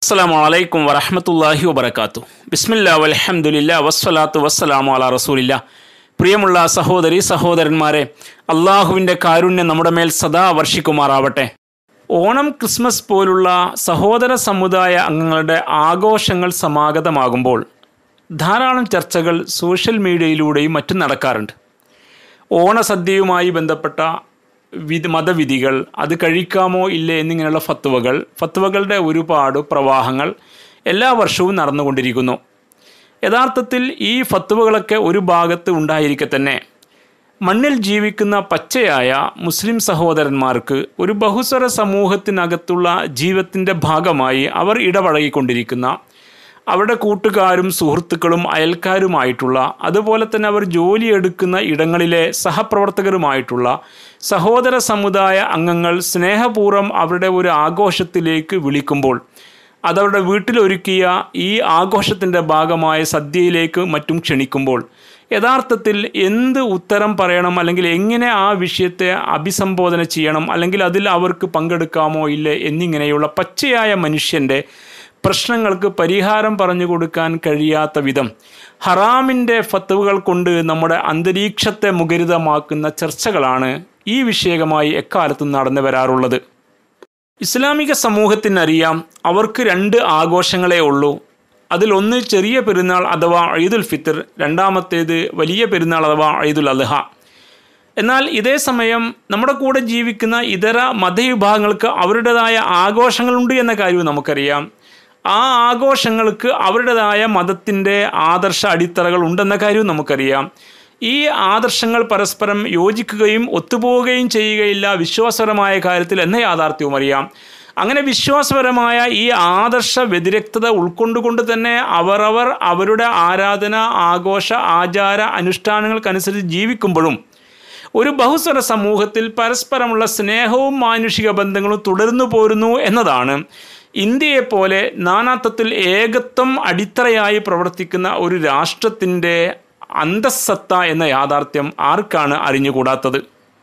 അസ്സലാമു അലൈക്കും വറഹമത്തല്ലാഹി വബർക്കാത്തു ബിസ്മില്ല വലഹമുല്ല വസ്സലാത്തു വസ്സലാമു അല റസൂലില്ല പ്രിയമുള്ള സഹോദരി സഹോദരന്മാരെ അള്ളാഹുവിൻ്റെ കാരുണ്യം നമ്മുടെ മേൽ സദാ വർഷിക്കുമാറാവട്ടെ ഓണം ക്രിസ്മസ് പോലുള്ള സഹോദര സമുദായ അംഗങ്ങളുടെ ആഘോഷങ്ങൾ സമാഗതമാകുമ്പോൾ ധാരാളം ചർച്ചകൾ സോഷ്യൽ മീഡിയയിലൂടെയും മറ്റും നടക്കാറുണ്ട് ഓണസദ്യയുമായി ബന്ധപ്പെട്ട വിധ മതവിധികൾ അത് കഴിക്കാമോ ഇല്ലേ എന്നിങ്ങനെയുള്ള ഫത്വകൾ ഫത്വകളുടെ ഒരുപാട് പ്രവാഹങ്ങൾ എല്ലാ വർഷവും നടന്നുകൊണ്ടിരിക്കുന്നു യഥാർത്ഥത്തിൽ ഈ ഫത്വകളൊക്കെ ഒരു ഭാഗത്ത് ഉണ്ടായിരിക്കെ തന്നെ മണ്ണിൽ ജീവിക്കുന്ന പച്ചയായ മുസ്ലിം സഹോദരന്മാർക്ക് ഒരു ബഹുസ്വര സമൂഹത്തിനകത്തുള്ള ജീവിതത്തിൻ്റെ ഭാഗമായി അവർ ഇടപഴകിക്കൊണ്ടിരിക്കുന്ന അവരുടെ കൂട്ടുകാരും സുഹൃത്തുക്കളും അയൽക്കാരുമായിട്ടുള്ള അതുപോലെ തന്നെ അവർ ജോലിയെടുക്കുന്ന ഇടങ്ങളിലെ സഹപ്രവർത്തകരുമായിട്ടുള്ള സഹോദര സമുദായ അംഗങ്ങൾ സ്നേഹപൂർവ്വം അവരുടെ ഒരു ആഘോഷത്തിലേക്ക് വിളിക്കുമ്പോൾ അതവരുടെ വീട്ടിലൊരുക്കിയ ഈ ആഘോഷത്തിൻ്റെ ഭാഗമായ സദ്യയിലേക്ക് മറ്റും ക്ഷണിക്കുമ്പോൾ യഥാർത്ഥത്തിൽ എന്ത് ഉത്തരം പറയണം അല്ലെങ്കിൽ എങ്ങനെ ആ വിഷയത്തെ അഭിസംബോധന ചെയ്യണം അല്ലെങ്കിൽ അതിൽ അവർക്ക് പങ്കെടുക്കാമോ ഇല്ലേ എന്നിങ്ങനെയുള്ള പച്ചയായ മനുഷ്യൻ്റെ പ്രശ്നങ്ങൾക്ക് പരിഹാരം പറഞ്ഞു കൊടുക്കാൻ കഴിയാത്ത വിധം ഹറാമിൻ്റെ ഫത്തുവകൾ കൊണ്ട് നമ്മുടെ അന്തരീക്ഷത്തെ മുഖരിതമാക്കുന്ന ചർച്ചകളാണ് ഈ വിഷയകമായി എക്കാലത്തും നടന്നു വരാറുള്ളത് ഇസ്ലാമിക സമൂഹത്തിനറിയാം അവർക്ക് രണ്ട് ആഘോഷങ്ങളേ ഉള്ളൂ അതിലൊന്ന് ചെറിയ പെരുന്നാൾ അഥവാ ഈദുൽ ഫിത്തർ രണ്ടാമത്തേത് വലിയ പെരുന്നാൾ അഥവാ ഈദുൽ അദ്ഹ എന്നാൽ ഇതേ സമയം നമ്മുടെ കൂടെ ജീവിക്കുന്ന ഇതര മതവിഭാഗങ്ങൾക്ക് അവരുടേതായ ആഘോഷങ്ങളുണ്ട് എന്ന കാര്യവും നമുക്കറിയാം ആ ആഘോഷങ്ങൾക്ക് അവരുടേതായ മതത്തിൻ്റെ ആദർശ അടിത്തറകൾ ഉണ്ടെന്ന കാര്യവും നമുക്കറിയാം ഈ ആദർശങ്ങൾ പരസ്പരം യോജിക്കുകയും ഒത്തുപോവുകയും ചെയ്യുകയില്ല വിശ്വാസപരമായ കാര്യത്തിൽ എന്ന യാഥാർത്ഥ്യവും അറിയാം അങ്ങനെ വിശ്വാസപരമായ ഈ ആദർശ വ്യതിരക്തത ഉൾക്കൊണ്ടുകൊണ്ട് തന്നെ അവരവർ അവരുടെ ആരാധന ആഘോഷ ആചാര അനുഷ്ഠാനങ്ങൾക്കനുസരിച്ച് ജീവിക്കുമ്പോഴും ഒരു ബഹുസ്വര സമൂഹത്തിൽ പരസ്പരമുള്ള സ്നേഹവും മാനുഷിക ബന്ധങ്ങളും തുടർന്നു പോരുന്നു എന്നതാണ് ഇന്ത്യയെപ്പോലെ നാനാത്വത്തിൽ ഏകത്വം അടിത്തറയായി പ്രവർത്തിക്കുന്ന ഒരു രാഷ്ട്രത്തിൻ്റെ അന്തസ്സത്ത എന്ന യാഥാർത്ഥ്യം ആർക്കാണ് അറിഞ്ഞുകൂടാത്തത്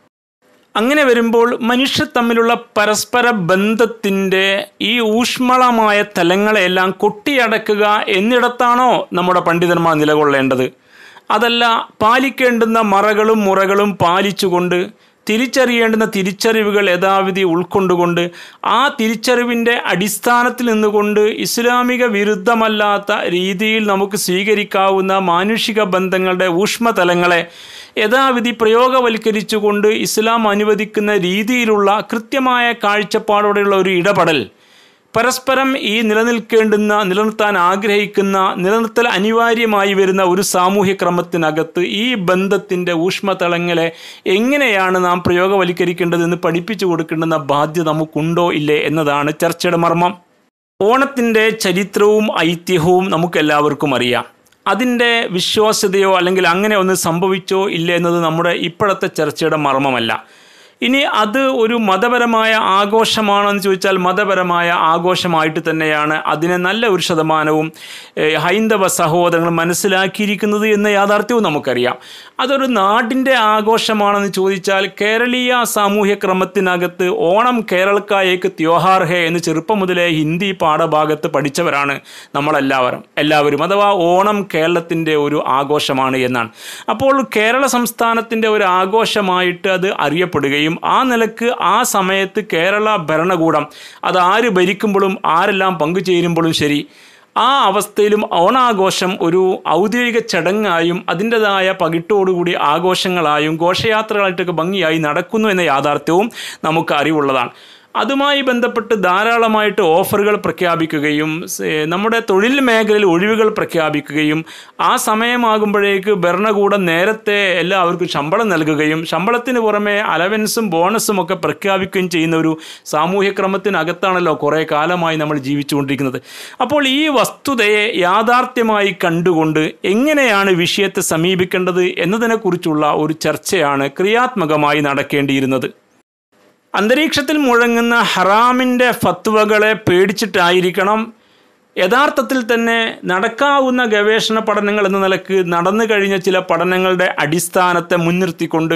അങ്ങനെ വരുമ്പോൾ മനുഷ്യർ തമ്മിലുള്ള പരസ്പര ബന്ധത്തിൻ്റെ ഈ ഊഷ്മളമായ തലങ്ങളെല്ലാം കൊട്ടിയടക്കുക എന്നിടത്താണോ നമ്മുടെ പണ്ഡിതന്മാർ നിലകൊള്ളേണ്ടത് അതല്ല പാലിക്കേണ്ടുന്ന മറകളും മുറകളും പാലിച്ചുകൊണ്ട് തിരിച്ചറിയേണ്ടുന്ന തിരിച്ചറിവുകൾ യഥാവിധി ഉൾക്കൊണ്ടുകൊണ്ട് ആ തിരിച്ചറിവിൻ്റെ അടിസ്ഥാനത്തിൽ നിന്നുകൊണ്ട് ഇസ്ലാമിക വിരുദ്ധമല്ലാത്ത രീതിയിൽ നമുക്ക് സ്വീകരിക്കാവുന്ന മാനുഷിക ബന്ധങ്ങളുടെ ഊഷ്മതലങ്ങളെ യഥാവിധി പ്രയോഗവൽക്കരിച്ചുകൊണ്ട് ഇസ്ലാം അനുവദിക്കുന്ന രീതിയിലുള്ള കൃത്യമായ കാഴ്ചപ്പാടോടെയുള്ള ഒരു ഇടപെടൽ പരസ്പരം ഈ നിലനിൽക്കേണ്ടുന്ന നിലനിർത്താൻ ആഗ്രഹിക്കുന്ന നിലനിർത്തൽ അനിവാര്യമായി വരുന്ന ഒരു സാമൂഹ്യ ക്രമത്തിനകത്ത് ഈ ബന്ധത്തിൻ്റെ ഊഷ്മതലങ്ങളെ എങ്ങനെയാണ് നാം പ്രയോഗവൽക്കരിക്കേണ്ടതെന്ന് പഠിപ്പിച്ചു കൊടുക്കേണ്ടുന്ന ബാധ്യത നമുക്കുണ്ടോ ഇല്ലേ എന്നതാണ് ചർച്ചയുടെ മർമ്മം ഓണത്തിൻ്റെ ചരിത്രവും ഐതിഹ്യവും നമുക്കെല്ലാവർക്കും അറിയാം അതിൻ്റെ വിശ്വാസ്യതയോ അല്ലെങ്കിൽ അങ്ങനെ ഒന്ന് സംഭവിച്ചോ ഇല്ലേ എന്നത് നമ്മുടെ ഇപ്പോഴത്തെ ചർച്ചയുടെ മർമ്മമല്ല ഇനി അത് ഒരു മതപരമായ ആഘോഷമാണോ എന്ന് ചോദിച്ചാൽ മതപരമായ ആഘോഷമായിട്ട് തന്നെയാണ് അതിനെ നല്ല ഒരു ശതമാനവും ഹൈന്ദവ സഹോദരങ്ങൾ മനസ്സിലാക്കിയിരിക്കുന്നത് എന്ന യാഥാർത്ഥ്യവും നമുക്കറിയാം അതൊരു നാടിൻ്റെ ആഘോഷമാണെന്ന് ചോദിച്ചാൽ കേരളീയ സാമൂഹ്യ ക്രമത്തിനകത്ത് ഓണം കേരളക്കായേക്ക് ത്യോഹാർ ഹേ എന്ന് ചെറുപ്പം മുതലേ ഹിന്ദി പാഠഭാഗത്ത് പഠിച്ചവരാണ് നമ്മളെല്ലാവരും എല്ലാവരും അഥവാ ഓണം കേരളത്തിൻ്റെ ഒരു ആഘോഷമാണ് എന്നാണ് അപ്പോൾ കേരള സംസ്ഥാനത്തിൻ്റെ ഒരു ആഘോഷമായിട്ട് അത് അറിയപ്പെടുകയും ആ നിലക്ക് ആ സമയത്ത് കേരള ഭരണകൂടം അത് ആര് ഭരിക്കുമ്പോഴും ആരെല്ലാം പങ്കുചേരുമ്പോഴും ശരി ആ അവസ്ഥയിലും ഓണാഘോഷം ഒരു ഔദ്യോഗിക ചടങ്ങായും അതിൻ്റെതായ പകിട്ടോടുകൂടി ആഘോഷങ്ങളായും ഘോഷയാത്രകളായിട്ടൊക്കെ ഭംഗിയായി നടക്കുന്നു എന്ന യാഥാർത്ഥ്യവും നമുക്ക് അറിവുള്ളതാണ് അതുമായി ബന്ധപ്പെട്ട് ധാരാളമായിട്ട് ഓഫറുകൾ പ്രഖ്യാപിക്കുകയും നമ്മുടെ തൊഴിൽ മേഖലയിൽ ഒഴിവുകൾ പ്രഖ്യാപിക്കുകയും ആ സമയമാകുമ്പോഴേക്ക് ഭരണകൂടം നേരത്തെ എല്ലാവർക്കും ശമ്പളം നൽകുകയും ശമ്പളത്തിന് പുറമെ അലവൻസും ബോണസും ഒക്കെ പ്രഖ്യാപിക്കുകയും ചെയ്യുന്ന ഒരു സാമൂഹ്യ ക്രമത്തിനകത്താണല്ലോ കുറേ കാലമായി നമ്മൾ ജീവിച്ചുകൊണ്ടിരിക്കുന്നത് അപ്പോൾ ഈ വസ്തുതയെ യാഥാർത്ഥ്യമായി കണ്ടുകൊണ്ട് എങ്ങനെയാണ് വിഷയത്തെ സമീപിക്കേണ്ടത് എന്നതിനെക്കുറിച്ചുള്ള ഒരു ചർച്ചയാണ് ക്രിയാത്മകമായി നടക്കേണ്ടിയിരുന്നത് അന്തരീക്ഷത്തിൽ മുഴങ്ങുന്ന ഹറാമിൻ്റെ ഫത്വകളെ പേടിച്ചിട്ടായിരിക്കണം യഥാർത്ഥത്തിൽ തന്നെ നടക്കാവുന്ന ഗവേഷണ പഠനങ്ങൾ എന്ന നിലക്ക് നടന്നു കഴിഞ്ഞ ചില പഠനങ്ങളുടെ അടിസ്ഥാനത്തെ മുൻനിർത്തിക്കൊണ്ട്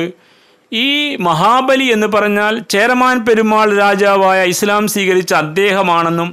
ഈ മഹാബലി എന്ന് പറഞ്ഞാൽ ചേരമാൻ പെരുമാൾ രാജാവായ ഇസ്ലാം സ്വീകരിച്ച അദ്ദേഹമാണെന്നും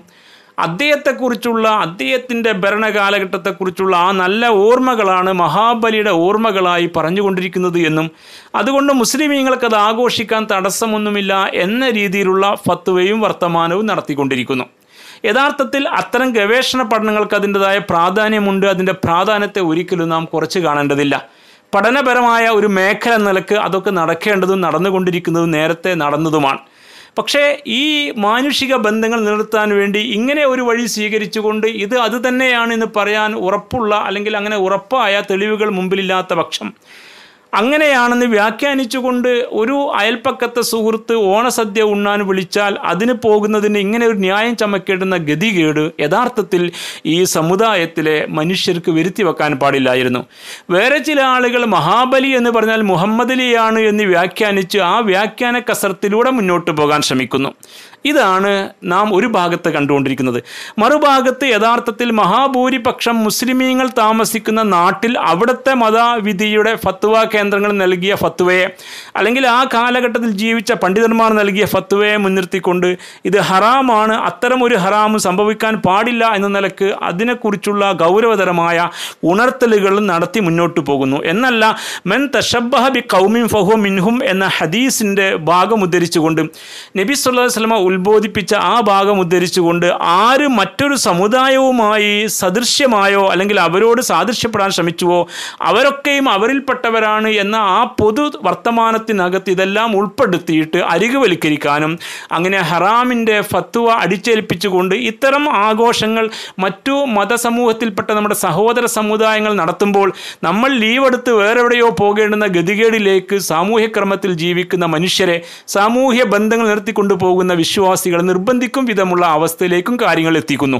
അദ്ദേഹത്തെക്കുറിച്ചുള്ള അദ്ദേഹത്തിൻ്റെ ഭരണകാലഘട്ടത്തെക്കുറിച്ചുള്ള ആ നല്ല ഓർമ്മകളാണ് മഹാബലിയുടെ ഓർമ്മകളായി പറഞ്ഞുകൊണ്ടിരിക്കുന്നത് എന്നും അതുകൊണ്ട് മുസ്ലിമീങ്ങൾക്ക് അത് ആഘോഷിക്കാൻ തടസ്സമൊന്നുമില്ല എന്ന രീതിയിലുള്ള ഫത്വയും വർത്തമാനവും നടത്തിക്കൊണ്ടിരിക്കുന്നു യഥാർത്ഥത്തിൽ അത്തരം ഗവേഷണ പഠനങ്ങൾക്ക് അതിൻ്റെതായ പ്രാധാന്യമുണ്ട് അതിൻ്റെ പ്രാധാന്യത്തെ ഒരിക്കലും നാം കുറച്ച് കാണേണ്ടതില്ല പഠനപരമായ ഒരു മേഖല എന്ന നിലക്ക് അതൊക്കെ നടക്കേണ്ടതും നടന്നുകൊണ്ടിരിക്കുന്നതും നേരത്തെ നടന്നതുമാണ് പക്ഷേ ഈ മാനുഷിക ബന്ധങ്ങൾ നിലനിർത്താൻ വേണ്ടി ഇങ്ങനെ ഒരു വഴി സ്വീകരിച്ചുകൊണ്ട് ഇത് അത് തന്നെയാണ് എന്ന് പറയാൻ ഉറപ്പുള്ള അല്ലെങ്കിൽ അങ്ങനെ ഉറപ്പായ തെളിവുകൾ മുമ്പിലില്ലാത്ത പക്ഷം അങ്ങനെയാണെന്ന് വ്യാഖ്യാനിച്ചുകൊണ്ട് ഒരു അയൽപ്പക്കത്തെ സുഹൃത്ത് ഓണസദ്യ ഉണ്ണാൻ വിളിച്ചാൽ അതിന് പോകുന്നതിന് ഇങ്ങനെ ഒരു ന്യായം ചമക്കേണ്ടുന്ന ഗതികേട് യഥാർത്ഥത്തിൽ ഈ സമുദായത്തിലെ മനുഷ്യർക്ക് വരുത്തി വെക്കാൻ പാടില്ലായിരുന്നു വേറെ ചില ആളുകൾ മഹാബലി എന്ന് പറഞ്ഞാൽ മുഹമ്മദ് അലിയാണ് എന്ന് വ്യാഖ്യാനിച്ച് ആ വ്യാഖ്യാന കസർത്തിലൂടെ മുന്നോട്ട് പോകാൻ ശ്രമിക്കുന്നു ഇതാണ് നാം ഒരു ഭാഗത്ത് കണ്ടുകൊണ്ടിരിക്കുന്നത് മറുഭാഗത്ത് യഥാർത്ഥത്തിൽ മഹാഭൂരിപക്ഷം മുസ്ലിമീങ്ങൾ താമസിക്കുന്ന നാട്ടിൽ അവിടുത്തെ മതവിധിയുടെ ഫത്വ കേന്ദ്രങ്ങൾ നൽകിയ ഫത്വയെ അല്ലെങ്കിൽ ആ കാലഘട്ടത്തിൽ ജീവിച്ച പണ്ഡിതന്മാർ നൽകിയ ഫത്വയെ മുൻനിർത്തിക്കൊണ്ട് ഇത് ഹറാമാണ് അത്തരം ഒരു ഹറാം സംഭവിക്കാൻ പാടില്ല എന്ന നിലക്ക് അതിനെക്കുറിച്ചുള്ള ഗൗരവതരമായ ഉണർത്തലുകൾ നടത്തി മുന്നോട്ട് പോകുന്നു എന്നല്ല മെൻ തഷബഹ ബി കൗമിൻ ഫഹു മിൻഹും എന്ന ഹദീസിൻ്റെ ഭാഗം ഉദ്ധരിച്ചുകൊണ്ട് നബി സല്ലല്ലാഹു അലൈഹി വസല്ലമ ഉത്ബോധിപ്പിച്ച ആ ഭാഗം ഉദ്ധരിച്ചുകൊണ്ട് ആര് മറ്റൊരു സമുദായവുമായി സദൃശ്യമായോ അല്ലെങ്കിൽ അവരോട് സാദൃശ്യപ്പെടാൻ ശ്രമിച്ചുവോ അവരൊക്കെയും അവരിൽപ്പെട്ടവരാണ് എന്ന ആ പൊതു വർത്തമാനത്തിനകത്ത് ഇതെല്ലാം ഉൾപ്പെടുത്തിയിട്ട് അരികുവൽക്കരിക്കാനും അങ്ങനെ ഹറാമിൻ്റെ ഫത്വ അടിച്ചേൽപ്പിച്ചുകൊണ്ട് ഇത്തരം ആഘോഷങ്ങൾ മറ്റു മതസമൂഹത്തിൽപ്പെട്ട നമ്മുടെ സഹോദര സമുദായങ്ങൾ നടത്തുമ്പോൾ നമ്മൾ ലീവ് എടുത്ത് വേറെ എവിടെയോ പോകേണ്ടുന്ന ഗതികേടിലേക്ക് സാമൂഹ്യക്രമത്തിൽ ജീവിക്കുന്ന മനുഷ്യരെ സാമൂഹ്യ ബന്ധങ്ങൾ നിർത്തിക്കൊണ്ടു പോകുന്ന വിശ്വാസികൾ നിർബന്ധിക്കും വിധമുള്ള അവസ്ഥയിലേക്കും കാര്യങ്ങൾ എത്തിക്കുന്നു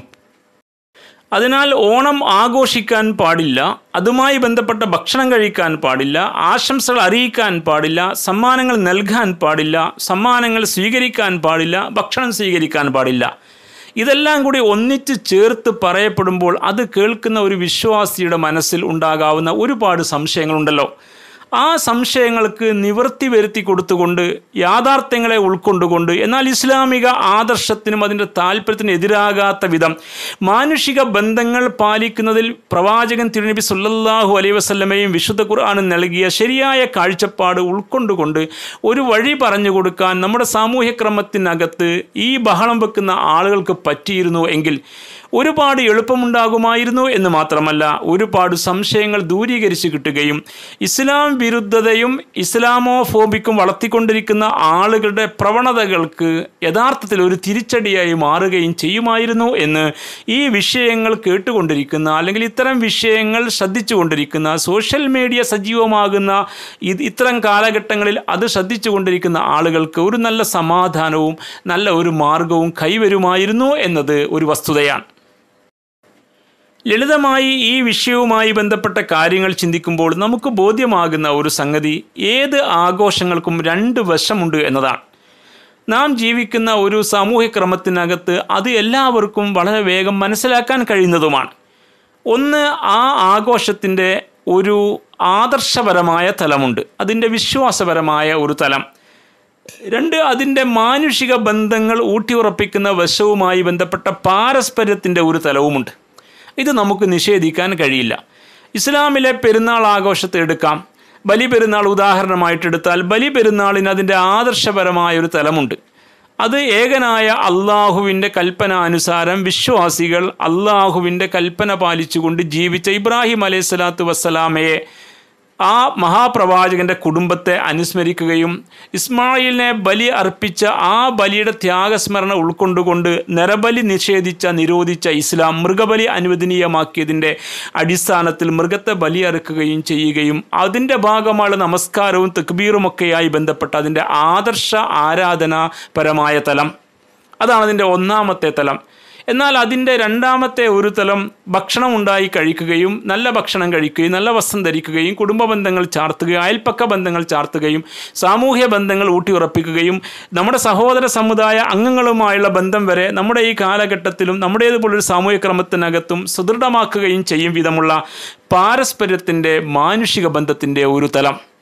അതിനാൽ ഓണം ആഘോഷിക്കാൻ പാടില്ല അതുമായി ബന്ധപ്പെട്ട ഭക്ഷണം കഴിക്കാൻ പാടില്ല ആശംസകൾ അറിയിക്കാൻ പാടില്ല സമ്മാനങ്ങൾ നൽകാൻ പാടില്ല സമ്മാനങ്ങൾ സ്വീകരിക്കാൻ പാടില്ല ഭക്ഷണം സ്വീകരിക്കാൻ പാടില്ല ഇതെല്ലാം കൂടി ഒന്നിച്ച് ചേർത്ത് പറയപ്പെടുമ്പോൾ അത് കേൾക്കുന്ന ഒരു വിശ്വാസിയുടെ മനസ്സിൽ ഉണ്ടാകാവുന്ന ഒരുപാട് സംശയങ്ങളുണ്ടല്ലോ ആ സംശയങ്ങൾക്ക് നിവൃത്തി വരുത്തി കൊടുത്തുകൊണ്ട് യാഥാർത്ഥ്യങ്ങളെ ഉൾക്കൊണ്ടുകൊണ്ട് എന്നാൽ ഇസ്ലാമിക ആദർശത്തിനും അതിൻ്റെ താല്പര്യത്തിനും എതിരാകാത്ത വിധം മാനുഷിക ബന്ധങ്ങൾ പാലിക്കുന്നതിൽ പ്രവാചകൻ തിരുനബി സല്ലല്ലാഹു അലൈഹി വസല്ലമയും വിശുദ്ധ ഖുർആാനും നൽകിയ ശരിയായ കാഴ്ചപ്പാട് ഉൾക്കൊണ്ടുകൊണ്ട് ഒരു വഴി പറഞ്ഞു കൊടുക്കാൻ നമ്മുടെ സാമൂഹ്യക്രമത്തിനകത്ത് ഈ ബഹളം വെക്കുന്ന ആളുകൾക്ക് പറ്റിയിരുന്നു എങ്കിൽ ഒരുപാട് എളുപ്പമുണ്ടാകുമായിരുന്നു എന്ന് മാത്രമല്ല ഒരുപാട് സംശയങ്ങൾ ദൂരീകരിച്ച് കിട്ടുകയും ഇസ്ലാം വിരുദ്ധതയും ഇസ്ലാമോഫോബിക്കും വളർത്തിക്കൊണ്ടിരിക്കുന്ന ആളുകളുടെ പ്രവണതകൾക്ക് യഥാർത്ഥത്തിൽ ഒരു തിരിച്ചടിയായി മാറുകയും ചെയ്യുമായിരുന്നു എന്ന് ഈ വിഷയങ്ങൾ കേട്ടുകൊണ്ടിരിക്കുന്ന അല്ലെങ്കിൽ ഇത്തരം വിഷയങ്ങൾ ശ്രദ്ധിച്ചുകൊണ്ടിരിക്കുന്ന സോഷ്യൽ മീഡിയ സജീവമാകുന്ന ഇത് ഇത്തരം കാലഘട്ടങ്ങളിൽ അത് ശ്രദ്ധിച്ചുകൊണ്ടിരിക്കുന്ന ആളുകൾക്ക് ഒരു നല്ല സമാധാനവും നല്ല ഒരു മാർഗവും കൈവരുമായിരുന്നു എന്നത് ഒരു വസ്തുതയാണ് ലളിതമായി ഈ വിഷയവുമായി ബന്ധപ്പെട്ട കാര്യങ്ങൾ ചിന്തിക്കുമ്പോൾ നമുക്ക് ബോധ്യമാകുന്ന ഒരു സംഗതി ഏത് ആഘോഷങ്ങൾക്കും രണ്ട് വശമുണ്ട് എന്നതാണ് നാം ജീവിക്കുന്ന ഒരു സാമൂഹ്യക്രമത്തിനകത്ത് അത് എല്ലാവർക്കും വളരെ വേഗം മനസ്സിലാക്കാൻ കഴിയുന്നതുമാണ് ഒന്ന് ആ ആഘോഷത്തിൻ്റെ ഒരു ആദർശപരമായ തലമുണ്ട് അതിൻ്റെ വിശ്വാസപരമായ ഒരു തലം രണ്ട് അതിൻ്റെ മാനുഷിക ബന്ധങ്ങൾ ഊട്ടിയുറപ്പിക്കുന്ന വശവുമായി ബന്ധപ്പെട്ട പാരസ്പര്യത്തിൻ്റെ ഒരു തലവുമുണ്ട് ഇത് നമുക്ക് നിഷേധിക്കാൻ കഴിയില്ല ഇസ്ലാമിലെ പെരുന്നാൾ ആഘോഷത്തെ എടുക്കാം ബലി പെരുന്നാൾ ഉദാഹരണമായിട്ടെടുത്താൽ ബലി പെരുന്നാളിന് അതിൻ്റെ ആദർശപരമായ ഒരു തലമുണ്ട് അത് ഏകനായ അള്ളാഹുവിൻ്റെ കൽപ്പന അനുസാരം വിശ്വാസികൾ അള്ളാഹുവിൻ്റെ കൽപ്പന പാലിച്ചുകൊണ്ട് ജീവിച്ച ഇബ്രാഹിം അലൈഹി സ്വലാത്തു വസ്സലാമയെ ആ മഹാപ്രവാചകന്റെ കുടുംബത്തെ അനുസ്മരിക്കുകയും ഇസ്മായിലിനെ ബലി അർപ്പിച്ച ആ ബലിയുടെ ത്യാഗസ്മരണ ഉൾക്കൊണ്ടുകൊണ്ട് നരബലി നിഷേധിച്ച നിരോധിച്ച ഇസ്ലാം മൃഗബലി അനുവദനീയമാക്കിയതിൻ്റെ അടിസ്ഥാനത്തിൽ മൃഗത്തെ ബലി അറുക്കുകയും ചെയ്യുകയും അതിൻ്റെ ഭാഗമായ നമസ്കാരവും തെക്ബീറുമൊക്കെയായി ബന്ധപ്പെട്ട അതിൻ്റെ ആദർശ ആരാധനാപരമായ തലം അതാണ് അതിൻ്റെ ഒന്നാമത്തെ തലം എന്നാൽ അതിൻ്റെ രണ്ടാമത്തെ ഒരു തലം ഭക്ഷണം ഉണ്ടായി കഴിക്കുകയും നല്ല ഭക്ഷണം കഴിക്കുകയും നല്ല വസ്ത്രം ധരിക്കുകയും കുടുംബ ബന്ധങ്ങൾ ചാർത്തുകയും അയൽപ്പക്ക ബന്ധങ്ങൾ ചാർത്തുകയും സാമൂഹ്യ ബന്ധങ്ങൾ ഊട്ടിയുറപ്പിക്കുകയും നമ്മുടെ സഹോദര സമുദായ അംഗങ്ങളുമായുള്ള ബന്ധം വരെ നമ്മുടെ ഈ കാലഘട്ടത്തിലും നമ്മുടേതുപോലൊരു സാമൂഹ്യ ക്രമത്തിനകത്തും സുദൃഢമാക്കുകയും ചെയ്യും വിധമുള്ള പാരസ്പര്യത്തിൻ്റെ മാനുഷിക ബന്ധത്തിൻ്റെ ഒരു തലം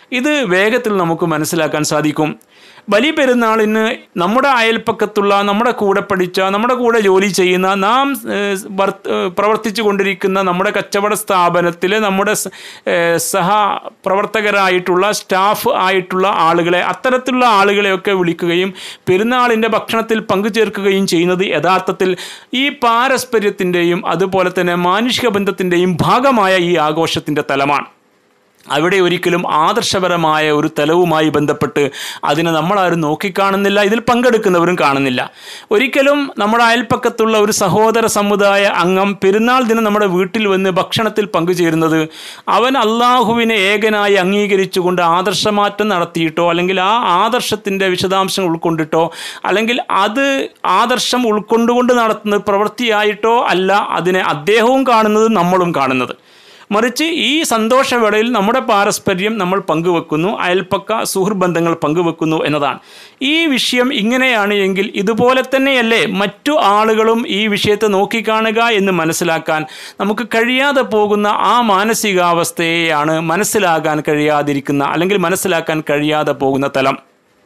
ഇത് വേഗത്തിൽ നമുക്ക് മനസ്സിലാക്കാൻ സാധിക്കും ബലി പെരുന്നാളിന് നമ്മുടെ അയൽപ്പക്കത്തുള്ള നമ്മുടെ കൂടെ പഠിച്ച നമ്മുടെ കൂടെ ജോലി ചെയ്യുന്ന നാം ഏഹ്, വർത്ത്- ഏഹ്, പ്രവർത്തിച്ചു കൊണ്ടിരിക്കുന്ന നമ്മുടെ കച്ചവട സ്ഥാപനത്തിൽ നമ്മുടെ സ- ഏഹ്, സഹ പ്രവർത്തകരായിട്ടുള്ള സ്റ്റാഫ് ആയിട്ടുള്ള ആളുകളെ അത്തരത്തിലുള്ള ആളുകളെയൊക്കെ വിളിക്കുകയും പെരുന്നാളിൻ്റെ ഭക്ഷണത്തിൽ പങ്കുചേർക്കുകയും ചെയ്യുന്നത് യഥാർത്ഥത്തിൽ ഈ പാരസ്പര്യത്തിൻ്റെയും അതുപോലെ തന്നെ മാനുഷിക ബന്ധത്തിൻ്റെയും ഭാഗമായ ഈ ആഘോഷത്തിൻ്റെ തലമാണ് അവിടെ ഒരിക്കലും ആദർശപരമായ ഒരു തലവുമായി ബന്ധപ്പെട്ട് അതിനെ നമ്മളാരും നോക്കിക്കാണുന്നില്ല ഇതിൽ പങ്കെടുക്കുന്നവരും കാണുന്നില്ല ഒരിക്കലും നമ്മുടെ അയൽപ്പക്കത്തുള്ള ഒരു സഹോദര സമുദായ അംഗം പെരുന്നാൾ ദിനം നമ്മുടെ വീട്ടിൽ വന്ന് ഭക്ഷണത്തിൽ പങ്കുചേരുന്നത് അവൻ അള്ളാഹുവിനെ ഏകനായി അംഗീകരിച്ചുകൊണ്ട് ആദർശമാറ്റം നടത്തിയിട്ടോ അല്ലെങ്കിൽ ആ ആദർശത്തിൻ്റെ വിശദാംശം ഉൾക്കൊണ്ടിട്ടോ അല്ലെങ്കിൽ അത് ആദർശം ഉൾക്കൊണ്ടുകൊണ്ട് നടത്തുന്ന പ്രവൃത്തിയായിട്ടോ അല്ല അതിനെ അദ്ദേഹവും കാണുന്നത് നമ്മളും കാണുന്നത് മറിച്ച് ഈ സന്തോഷവേളയിൽ നമ്മുടെ പാരസ്പര്യം നമ്മൾ പങ്കുവെക്കുന്നു അയൽപ്പക്ക സുഹൃബന്ധങ്ങൾ പങ്കുവെക്കുന്നു എന്നതാണ് ഈ വിഷയം ഇങ്ങനെയാണ് എങ്കിൽ ഇതുപോലെ തന്നെയല്ലേ മറ്റു ആളുകളും ഈ വിഷയത്തെ നോക്കിക്കാണുക എന്ന് മനസ്സിലാക്കാൻ നമുക്ക് കഴിയാതെ പോകുന്ന ആ മാനസികാവസ്ഥയെയാണ് മനസ്സിലാകാൻ കഴിയാതിരിക്കുന്ന അല്ലെങ്കിൽ മനസ്സിലാക്കാൻ കഴിയാതെ പോകുന്ന തലം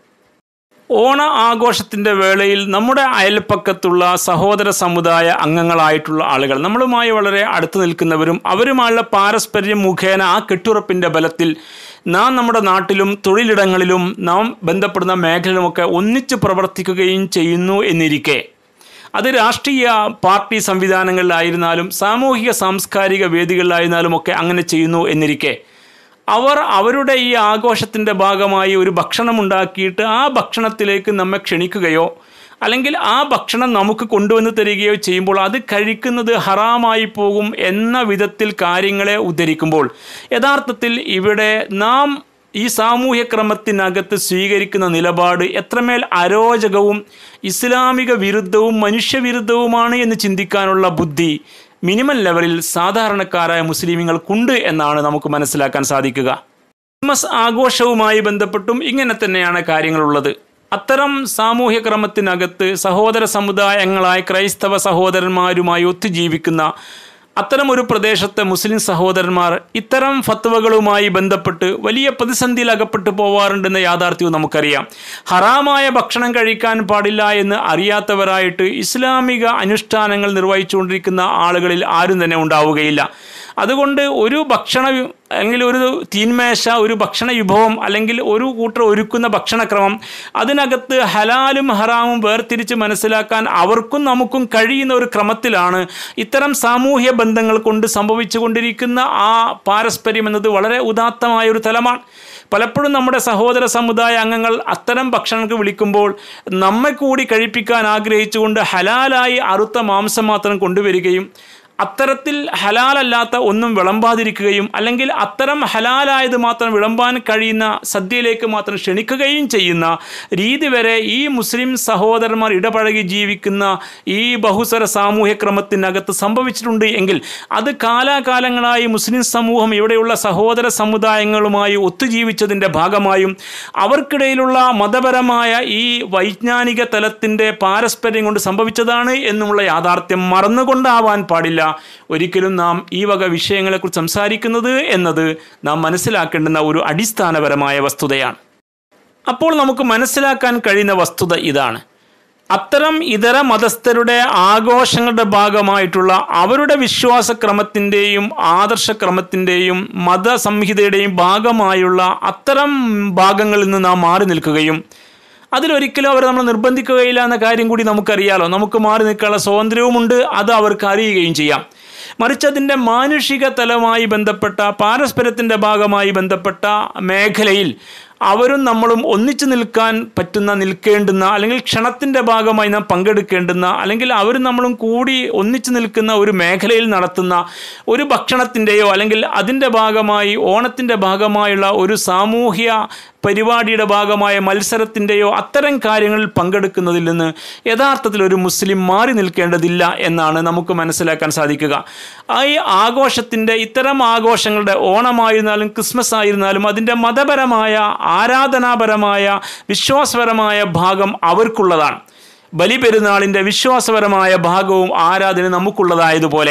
ഓണ ആഘോഷത്തിൻ്റെ വേളയിൽ നമ്മുടെ അയൽപ്പക്കത്തുള്ള സഹോദര സമുദായ അംഗങ്ങളായിട്ടുള്ള ആളുകൾ നമ്മളുമായി വളരെ അടുത്ത് നിൽക്കുന്നവരും അവരുമായുള്ള പാരസ്പര്യം മുഖേന ആ കെട്ടുറപ്പിൻ്റെ ബലത്തിൽ നാം നമ്മുടെ നാട്ടിലും തൊഴിലിടങ്ങളിലും നാം ബന്ധപ്പെടുന്ന മേഖലയിലുമൊക്കെ ഒന്നിച്ച് പ്രവർത്തിക്കുകയും ചെയ്യുന്നു എന്നിരിക്കെ അത് രാഷ്ട്രീയ പാർട്ടി സംവിധാനങ്ങളിലായിരുന്നാലും സാമൂഹിക സാംസ്കാരിക വേദികളിലായിരുന്നാലും ഒക്കെ അങ്ങനെ ചെയ്യുന്നു എന്നിരിക്കെ അവർ അവരുടെ ഈ ആഘോഷത്തിൻ്റെ ഭാഗമായി ഒരു ഭക്ഷണം ഉണ്ടാക്കിയിട്ട് ആ ഭക്ഷണത്തിലേക്ക് നമ്മെ ക്ഷണിക്കുകയോ അല്ലെങ്കിൽ ആ ഭക്ഷണം നമുക്ക് കൊണ്ടുവന്ന് തരികയോ ചെയ്യുമ്പോൾ അത് കഴിക്കുന്നത് ഹറാമായി പോകും എന്ന വിധത്തിൽ കാര്യങ്ങളെ ഉദ്ധരിക്കുമ്പോൾ യഥാർത്ഥത്തിൽ ഇവിടെ നാം ഈ സാമൂഹ്യ ക്രമത്തിനകത്ത് സ്വീകരിക്കുന്ന നിലപാട് എത്രമേൽ അരോചകവും ഇസ്ലാമിക വിരുദ്ധവും മനുഷ്യവിരുദ്ധവുമാണ് എന്ന് ചിന്തിക്കാനുള്ള ബുദ്ധി മിനിമം ലെവലിൽ സാധാരണക്കാരായ മുസ്ലിമീങ്ങൾക്കുണ്ട് എന്നാണ് നമുക്ക് മനസ്സിലാക്കാൻ സാധിക്കുക ക്രിസ്മസ് ആഘോഷവുമായി ബന്ധപ്പെട്ടും ഇങ്ങനെ തന്നെയാണ് കാര്യങ്ങളുള്ളത് അത്തരം സാമൂഹ്യ ക്രമത്തിനകത്ത് സഹോദര സമുദായങ്ങളായ ക്രൈസ്തവ സഹോദരന്മാരുമായി ഒത്തുജീവിക്കുന്ന അത്തരം ഒരു പ്രദേശത്തെ മുസ്ലിം സഹോദരന്മാർ ഇത്തരം ഫത്വകളുമായി ബന്ധപ്പെട്ട് വലിയ പ്രതിസന്ധിയിൽ അകപ്പെട്ടു പോവാറുണ്ടെന്ന യാഥാർത്ഥ്യവും നമുക്കറിയാം ഹറാമായ ഭക്ഷണം കഴിക്കാൻ പാടില്ല എന്ന് അറിയാത്തവരായിട്ട് ഇസ്ലാമിക അനുഷ്ഠാനങ്ങൾ നിർവഹിച്ചുകൊണ്ടിരിക്കുന്ന ആളുകളിൽ ആരും തന്നെ ഉണ്ടാവുകയില്ല അതുകൊണ്ട് ഒരു ഭക്ഷണ വി- അല്ലെങ്കിൽ ഒരു തീന്മേശ ഒരു ഭക്ഷണ വിഭവം അല്ലെങ്കിൽ ഒരു കൂട്ടർ ഒരുക്കുന്ന ഭക്ഷണക്രമം അതിനകത്ത് ഹലാലും ഹറാമും വേർതിരിച്ച് മനസ്സിലാക്കാൻ അവർക്കും നമുക്കും കഴിയുന്ന ഒരു ക്രമത്തിലാണ് ഇത്തരം സാമൂഹ്യ ബന്ധങ്ങൾ കൊണ്ട് സംഭവിച്ചുകൊണ്ടിരിക്കുന്ന ആ പാരസ്പര്യം എന്നത് വളരെ ഉദാത്തമായ ഒരു തലമാണ് പലപ്പോഴും നമ്മുടെ സഹോദര സമുദായ അംഗങ്ങൾ അത്തരം ഭക്ഷണങ്ങൾക്ക് വിളിക്കുമ്പോൾ നമ്മെ കൂടി കഴിപ്പിക്കാൻ ആഗ്രഹിച്ചുകൊണ്ട് ഹലാലായി അറുത്ത മാംസം മാത്രം കൊണ്ടുവരികയും അത്തരത്തിൽ ഹലാലല്ലാത്ത ഒന്നും വിളമ്പാതിരിക്കുകയും അല്ലെങ്കിൽ അത്തരം ഹലാലായത് മാത്രം വിളമ്പാൻ കഴിയുന്ന സദ്യയിലേക്ക് മാത്രം ക്ഷണിക്കുകയും ചെയ്യുന്ന രീതി വരെ ഈ മുസ്ലിം സഹോദരന്മാർ ഇടപഴകി ജീവിക്കുന്ന ഈ ബഹുസ്വര സാമൂഹ്യ ക്രമത്തിനകത്ത് സംഭവിച്ചിട്ടുണ്ട് എങ്കിൽ അത് കാലാകാലങ്ങളായി മുസ്ലിം സമൂഹം ഇവിടെയുള്ള സഹോദര സമുദായങ്ങളുമായി ഒത്തുജീവിച്ചതിൻ്റെ ഭാഗമായും അവർക്കിടയിലുള്ള മതപരമായ ഈ വൈജ്ഞാനിക തലത്തിൻ്റെ പാരസ്പര്യം കൊണ്ട് സംഭവിച്ചതാണ് എന്നുമുള്ള യാഥാർത്ഥ്യം മറന്നുകൊണ്ടാവാൻ പാടില്ല ഒരിക്കലും നാം ഈ വക വിഷയങ്ങളെക്കുറിച്ച് സംസാരിക്കുന്നത് എന്നത് നാം മനസ്സിലാക്കേണ്ടുന്ന ഒരു അടിസ്ഥാനപരമായ വസ്തുതയാണ് അപ്പോൾ നമുക്ക് മനസ്സിലാക്കാൻ കഴിയുന്ന വസ്തുത ഇതാണ് അത്തരം ഇതര മതസ്ഥരുടെ ആഘോഷങ്ങളുടെ ഭാഗമായിട്ടുള്ള അവരുടെ വിശ്വാസക്രമത്തിൻ്റെയും ആദർശക്രമത്തിൻ്റെയും മതസംഹിതയുടെയും ഭാഗമായുള്ള അത്തരം ഭാഗങ്ങളിൽ നിന്ന് നാം മാറി നിൽക്കുകയും അതിലൊരിക്കലും അവർ നമ്മൾ നിർബന്ധിക്കുകയില്ല എന്ന കാര്യം കൂടി നമുക്കറിയാലോ നമുക്ക് മാറി നിൽക്കാനുള്ള സ്വാതന്ത്ര്യവുമുണ്ട് അത് അവർക്ക് അറിയുകയും ചെയ്യാം മറിച്ച് അതിൻ്റെ മാനുഷിക തലമായി ബന്ധപ്പെട്ട പാരസ്പര്യത്തിൻ്റെ ഭാഗമായി ബന്ധപ്പെട്ട മേഖലയിൽ അവരും നമ്മളും ഒന്നിച്ചു നിൽക്കാൻ പറ്റുന്ന നിൽക്കേണ്ടുന്ന അല്ലെങ്കിൽ ക്ഷണത്തിൻ്റെ ഭാഗമായി നാം പങ്കെടുക്കേണ്ടുന്ന അല്ലെങ്കിൽ അവരും നമ്മളും കൂടി ഒന്നിച്ചു നിൽക്കുന്ന ഒരു മേഖലയിൽ നടത്തുന്ന ഒരു ഭക്ഷണത്തിൻ്റെയോ അല്ലെങ്കിൽ അതിൻ്റെ ഭാഗമായി ഓണത്തിൻ്റെ ഭാഗമായുള്ള ഒരു സാമൂഹ്യ പരിപാടിയുടെ ഭാഗമായ മത്സരത്തിൻ്റെയോ അത്തരം കാര്യങ്ങളിൽ പങ്കെടുക്കുന്നതിൽ നിന്ന് യഥാർത്ഥത്തിൽ ഒരു മുസ്ലിം മാറി നിൽക്കേണ്ടതില്ല എന്നാണ് നമുക്ക് മനസ്സിലാക്കാൻ സാധിക്കുക ആ ഈ ആഘോഷത്തിൻ്റെ ഇത്തരം ആഘോഷങ്ങളുടെ ഓണമായിരുന്നാലും ക്രിസ്മസ് ആയിരുന്നാലും അതിൻ്റെ മതപരമായ ആരാധനാപരമായ വിശ്വാസപരമായ ഭാഗം അവർക്കുള്ളതാണ് ബലിപെരുന്നാളിൻ്റെ വിശ്വാസപരമായ ഭാഗവും ആരാധന നമുക്കുള്ളതായതുപോലെ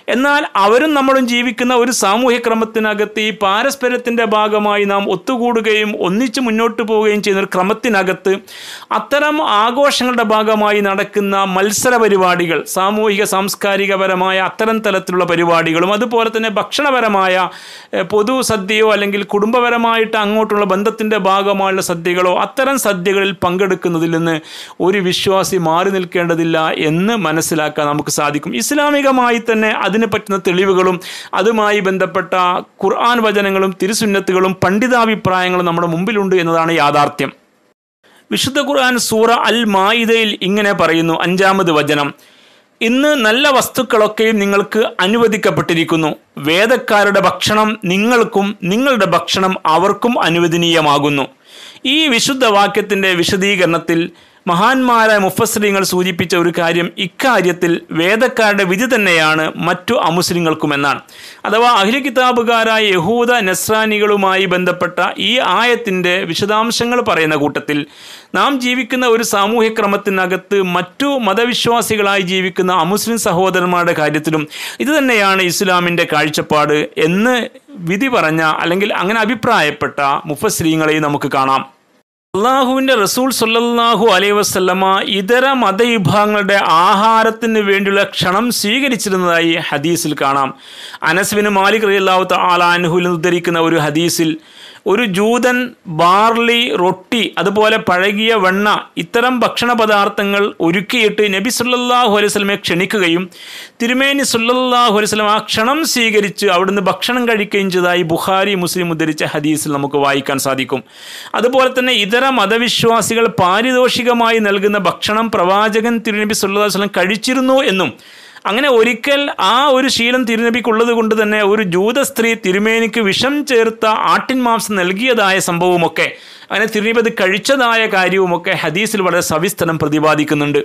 എന്നാൽ അവരും നമ്മളും ജീവിക്കുന്ന ഒരു സാമൂഹ്യ ക്രമത്തിനകത്ത് ഈ പാരസ്പര്യത്തിൻ്റെ ഭാഗമായി നാം ഒത്തുകൂടുകയും ഒന്നിച്ച് മുന്നോട്ട് പോവുകയും ചെയ്യുന്ന ഒരു ക്രമത്തിനകത്ത് അത്തരം ആഘോഷങ്ങളുടെ ഭാഗമായി നടക്കുന്ന മത്സര പരിപാടികൾ സാമൂഹിക സാംസ്കാരികപരമായ അത്തരം തലത്തിലുള്ള പരിപാടികളും അതുപോലെ തന്നെ ഭക്ഷണപരമായ എഹ്, പൊതു സദ്യയോ അല്ലെങ്കിൽ കുടുംബപരമായിട്ട് അങ്ങോട്ടുള്ള ബന്ധത്തിൻ്റെ ഭാഗമായുള്ള സദ്യകളോ അത്തരം സദ്യകളിൽ പങ്കെടുക്കുന്നതിൽ നിന്ന് ഒരു വിശ്വാസി മാറി നിൽക്കേണ്ടതില്ല എന്ന് മനസ്സിലാക്കാൻ നമുക്ക് സാധിക്കും ഇസ്ലാമികമായി തന്നെ അതിന് പറ്റുന്ന തെളിവുകളും അതുമായി ബന്ധപ്പെട്ട ഖുർആൻ വചനങ്ങളും തിരുസുന്നത്തുകളും പണ്ഡിതാഭിപ്രായങ്ങളും നമ്മുടെ മുമ്പിലുണ്ട് എന്നതാണ് യാഥാർത്ഥ്യം വിശുദ്ധ ഖുർആൻ സൂറ അൽ മായിദയിൽ ഇങ്ങനെ പറയുന്നു അഞ്ചാമത് വചനം ഇന്ന് നല്ല വസ്തുക്കളൊക്കെയും നിങ്ങൾക്ക് അനുവദിക്കപ്പെട്ടിരിക്കുന്നു വേദക്കാരുടെ ഭക്ഷണം നിങ്ങൾക്കും നിങ്ങളുടെ ഭക്ഷണം അവർക്കും അനുവദനീയമാകുന്നു ഈ വിശുദ്ധ വാക്യത്തിൻ്റെ വിശദീകരണത്തിൽ മഹാന്മാരായ മുഫസ്ലിങ്ങൾ സൂചിപ്പിച്ച ഒരു കാര്യം ഇക്കാര്യത്തിൽ വേദക്കാരുടെ വിധി തന്നെയാണ് മറ്റു അമുസ്ലിങ്ങൾക്കുമെന്നാണ് അഥവാ അഖില കിതാബുകാരായ യഹൂദ നസ്രാനികളുമായി ബന്ധപ്പെട്ട ഈ ആയത്തിൻ്റെ വിശദാംശങ്ങൾ പറയുന്ന കൂട്ടത്തിൽ നാം ജീവിക്കുന്ന ഒരു സാമൂഹ്യ ക്രമത്തിനകത്ത് മറ്റു മതവിശ്വാസികളായി ജീവിക്കുന്ന അമുസ്ലിം സഹോദരന്മാരുടെ കാര്യത്തിലും ഇത് തന്നെയാണ് ഇസ്ലാമിൻ്റെ കാഴ്ചപ്പാട് എന്ന് വിധി പറഞ്ഞ അല്ലെങ്കിൽ അങ്ങനെ അഭിപ്രായപ്പെട്ട മുഫസ്ലീങ്ങളെയും നമുക്ക് കാണാം അള്ളാഹുവിൻ്റെ റസൂൽ സല്ലല്ലാഹു അലൈഹി വസല്ലമ ഇതര മതവിഭാഗങ്ങളുടെ ആഹാരത്തിന് വേണ്ടിയുള്ള ക്ഷണം സ്വീകരിച്ചിരുന്നതായി ഹദീസിൽ കാണാം അനസ്ബിന് മാലിക് റളിയല്ലാഹു തആല അൻഹുവിൽ നിന്ന് ഉദ്ധരിക്കുന്ന ഒരു ഹദീസിൽ ഒരു ജൂതൻ ബാർലി റൊട്ടി അതുപോലെ പഴകിയ വെണ്ണ ഇത്തരം ഭക്ഷണ പദാർത്ഥങ്ങൾ ഒരുക്കിയിട്ട് നബി സല്ലല്ലാഹു അലൈഹി വസല്ലമയെ ക്ഷണിക്കുകയും തിരുമേനി സല്ലല്ലാഹു അലൈഹി വസല്ലം ആ ക്ഷണം സ്വീകരിച്ച് അവിടുന്ന് ഭക്ഷണം കഴിക്കുകയും ചെയ്തതായി ബുഖാരി മുസ്ലിം ഉദ്ധരിച്ച ഹദീസിൽ നമുക്ക് വായിക്കാൻ സാധിക്കും അതുപോലെ തന്നെ ഇതര മതവിശ്വാസികൾ പാരിതോഷികമായി നൽകുന്ന ഭക്ഷണം പ്രവാചകൻ തിരുനബി സല്ലല്ലാഹു അലൈഹി വസല്ലം കഴിച്ചിരുന്നു എന്നും അങ്ങനെ ഒരിക്കൽ ആ ഒരു ശീലം തിരുനബിക്കുള്ളത് കൊണ്ട് തന്നെ ഒരു ജൂത സ്ത്രീ തിരുമേനിക്ക് വിഷം ചേർത്ത ആട്ടിൻ മാംസം നൽകിയതായ സംഭവമൊക്കെ അങ്ങനെ തിരുനബി അത് കഴിച്ചതായ കാര്യവുമൊക്കെ ഹദീസിൽ വളരെ സവിസ്തരം പ്രതിപാദിക്കുന്നുണ്ട്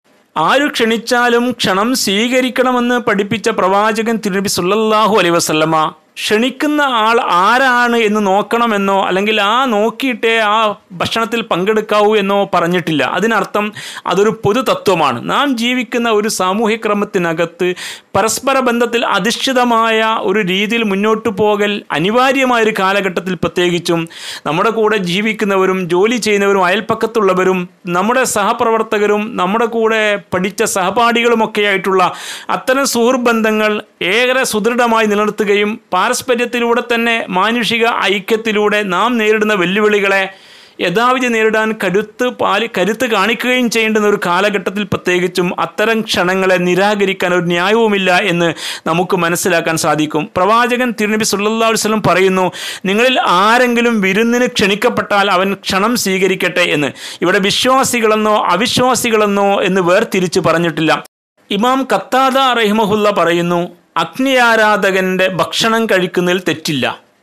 ആര് ക്ഷണിച്ചാലും ക്ഷണം സ്വീകരിക്കണമെന്ന് പഠിപ്പിച്ച പ്രവാചകൻ തിരുനബി സുല്ലല്ലാഹു അലൈഹി വസല്ലമ ക്ഷണിക്കുന്ന ആൾ ആരാണ് എന്ന് നോക്കണമെന്നോ അല്ലെങ്കിൽ ആ നോക്കിയിട്ടേ ആ ഭക്ഷണത്തിൽ പങ്കെടുക്കാവൂ എന്നോ പറഞ്ഞിട്ടില്ല അതിനർത്ഥം അതൊരു പൊതു തത്വമാണ് നാം ജീവിക്കുന്ന ഒരു സാമൂഹ്യ ക്രമത്തിനകത്ത് പരസ്പര ബന്ധത്തിൽ അധിഷ്ഠിതമായ ഒരു രീതിയിൽ മുന്നോട്ട് പോകൽ അനിവാര്യമായ ഒരു കാലഘട്ടത്തിൽ പ്രത്യേകിച്ചും നമ്മുടെ കൂടെ ജീവിക്കുന്നവരും ജോലി ചെയ്യുന്നവരും അയൽപ്പക്കത്തുള്ളവരും നമ്മുടെ സഹപ്രവർത്തകരും നമ്മുടെ കൂടെ പഠിച്ച സഹപാഠികളുമൊക്കെ ആയിട്ടുള്ള അത്തരം സുഹൃബന്ധങ്ങൾ ഏറെ സുദൃഢമായി നിലനിർത്തുകയും പാരസ്പര്യത്തിലൂടെ തന്നെ മാനുഷിക ഐക്യത്തിലൂടെ നാം നേരിടുന്ന വെല്ലുവിളികളെ യഥാവിധി നേരിടാൻ കരുത്ത് പാലി കരുത്ത് കാണിക്കുകയും ചെയ്യേണ്ടുന്ന ഒരു കാലഘട്ടത്തിൽ പ്രത്യേകിച്ചും അത്തരം ക്ഷണങ്ങളെ നിരാകരിക്കാൻ ഒരു ന്യായവുമില്ല എന്ന് നമുക്ക് മനസ്സിലാക്കാൻ സാധിക്കും പ്രവാചകൻ തിരുനബി സല്ലല്ലാഹു അലൈഹി വസല്ലം പറയുന്നു നിങ്ങളിൽ ആരെങ്കിലും വിരുന്നിന് ക്ഷണിക്കപ്പെട്ടാൽ അവൻ ക്ഷണം സ്വീകരിക്കട്ടെ എന്ന് ഇവിടെ വിശ്വാസികളെന്നോ അവിശ്വാസികളെന്നോ എന്ന് വേർതിരിച്ച് പറഞ്ഞിട്ടില്ല ഇമാം കത്താദ റഹിമഹുല്ല പറയുന്നു അഗ്നി ആരാധകന്റെ ഭക്ഷണം കഴിക്കുന്നതിൽ തെറ്റില്ല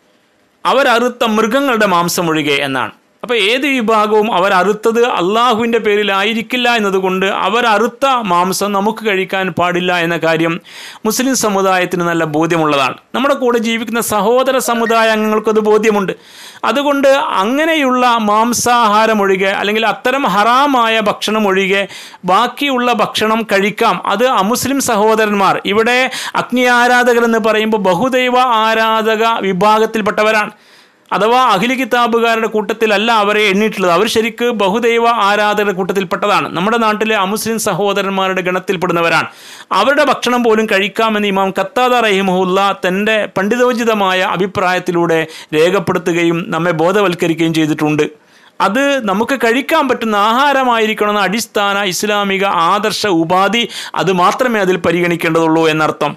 അവരറുത്ത മൃഗങ്ങളുടെ മാംസം ഒഴികെ എന്നാണ് അപ്പോൾ ഏത് വിഭാഗവും അവരറുത്തത് അള്ളാഹുവിൻ്റെ പേരിലായിരിക്കില്ല എന്നതുകൊണ്ട് അവരറുത്ത മാംസം നമുക്ക് കഴിക്കാൻ പാടില്ല എന്ന കാര്യം മുസ്ലിം സമുദായത്തിന് നല്ല ബോധ്യമുള്ളതാണ് നമ്മുടെ കൂടെ ജീവിക്കുന്ന സഹോദര സമുദായ അംഗങ്ങൾക്കത് ബോധ്യമുണ്ട് അതുകൊണ്ട് അങ്ങനെയുള്ള മാംസാഹാരം ഒഴികെ അല്ലെങ്കിൽ അത്തരം ഹറാമായ ഭക്ഷണം ഒഴികെ ബാക്കിയുള്ള ഭക്ഷണം കഴിക്കാം അത് അമുസ്ലിം സഹോദരന്മാർ ഇവിടെ അഗ്നി ആരാധകർ എന്ന് പറയുമ്പോൾ ബഹുദൈവ ആരാധക വിഭാഗത്തിൽപ്പെട്ടവരാണ് അഥവാ അഖില കിതാബുകാരുടെ കൂട്ടത്തിലല്ല അവരെ എണ്ണിയിട്ടുള്ളത് അവർ ശരിക്ക് ബഹുദൈവ ആരാധകരുടെ കൂട്ടത്തിൽപ്പെട്ടതാണ് നമ്മുടെ നാട്ടിലെ അമുസ്ലിം സഹോദരന്മാരുടെ ഗണത്തിൽപ്പെടുന്നവരാണ് അവരുടെ ഭക്ഷണം പോലും കഴിക്കാമെന്ന് ഇമാം കത്താദ റഹിമുല്ല തൻ്റെ പണ്ഡിതോചിതമായ അഭിപ്രായത്തിലൂടെ രേഖപ്പെടുത്തുകയും നമ്മെ ബോധവൽക്കരിക്കുകയും ചെയ്തിട്ടുണ്ട് അത് നമുക്ക് കഴിക്കാൻ പറ്റുന്ന ആഹാരമായിരിക്കണമെന്ന അടിസ്ഥാന ഇസ്ലാമിക ആദർശ ഉപാധി അത് മാത്രമേ അതിൽ പരിഗണിക്കേണ്ടതുള്ളൂ എന്നർത്ഥം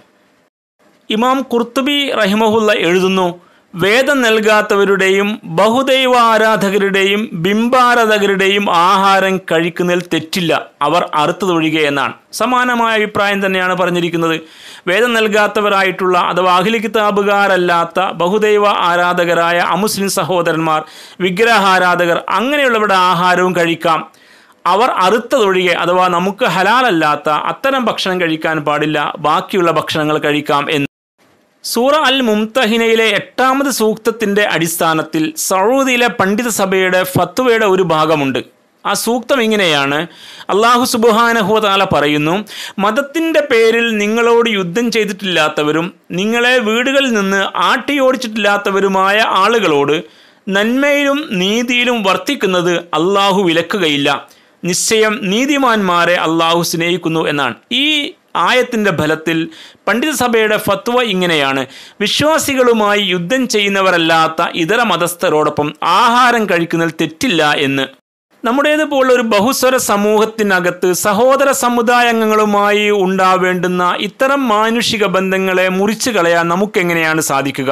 ഇമാം കുർത്തുബി റഹിമഹുല്ല എഴുതുന്നു വേദം നൽകാത്തവരുടെയും ബഹുദൈവ ആരാധകരുടെയും ബിംബാരാധകരുടെയും ആഹാരം കഴിക്കുന്നതിൽ തെറ്റില്ല അവർ അറുത്തതൊഴികെ എന്നാണ് സമാനമായ അഭിപ്രായം തന്നെയാണ് പറഞ്ഞിരിക്കുന്നത് വേദം നൽകാത്തവരായിട്ടുള്ള അഥവാ അഖില കിതാബുകാരല്ലാത്ത ബഹുദൈവ ആരാധകരായ അമുസ്ലിം സഹോദരന്മാർ വിഗ്രഹാരാധകർ അങ്ങനെയുള്ളവരുടെ ആഹാരവും കഴിക്കാം അവർ അറുത്തതൊഴികെ അഥവാ നമുക്ക് ഹലാലല്ലാത്ത അത്തരം ഭക്ഷണം കഴിക്കാൻ പാടില്ല ബാക്കിയുള്ള ഭക്ഷണങ്ങൾ കഴിക്കാം എന്ന് സൂറ അൽ മുംതഹിനയിലെ എട്ടാമത് സൂക്തത്തിന്റെ അടിസ്ഥാനത്തിൽ സൗദിയിലെ പണ്ഡിത സഭയുടെ ഫത്വയുടെ ഒരു ഭാഗമുണ്ട് ആ സൂക്തം ഇങ്ങനെയാണ് അള്ളാഹു സുബാനഹുതാല പറയുന്നു മതത്തിൻ്റെ പേരിൽ നിങ്ങളോട് യുദ്ധം ചെയ്തിട്ടില്ലാത്തവരും നിങ്ങളെ വീടുകളിൽ നിന്ന് ആട്ടിയോടിച്ചിട്ടില്ലാത്തവരുമായ ആളുകളോട് നന്മയിലും നീതിയിലും വർത്തിക്കുന്നത് അള്ളാഹു വിലക്കുകയില്ല നിശ്ചയം നീതിമാന്മാരെ അള്ളാഹു സ്നേഹിക്കുന്നു എന്നാണ് ഈ ആയത്തിൻ്റെ ഫലത്തിൽ പണ്ഡിത സഭയുടെ ഫത്വ ഇങ്ങനെയാണ് വിശ്വാസികളുമായി യുദ്ധം ചെയ്യുന്നവരല്ലാത്ത ഇതര മതസ്ഥരോടൊപ്പം ആഹാരം കഴിക്കുന്നതിൽ തെറ്റില്ല എന്ന് നമ്മുടേതുപോലുള്ള ഒരു ബഹുസ്വര സമൂഹത്തിനകത്ത് സഹോദര സമുദായാംഗങ്ങളുമായി ഉണ്ടാവേണ്ടുന്ന ഇത്തരം മാനുഷിക ബന്ധങ്ങളെ മുറിച്ചു കളയാൻ നമുക്കെങ്ങനെയാണ് സാധിക്കുക